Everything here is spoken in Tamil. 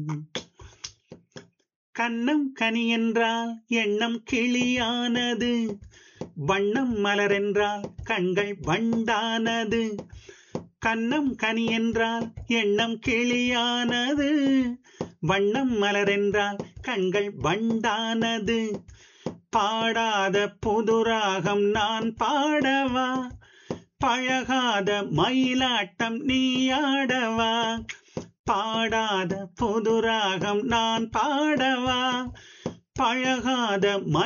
கன்னம் கனி என்றால் எண்ணம் கிளியானது வண்ணம் மலரென்றால் கண்கள் வண்டானது கன்னம் கனி என்றால் எண்ணம் கிளியானது வண்ணம் மலரென்றால் கண்கள் வண்டானது பாடாத புதுராகம் நான் பாடவா பழகாத மயிலாட்டம் நீ ஆடவா பாடாத புதுராகம் நான் பாடவா பழகாத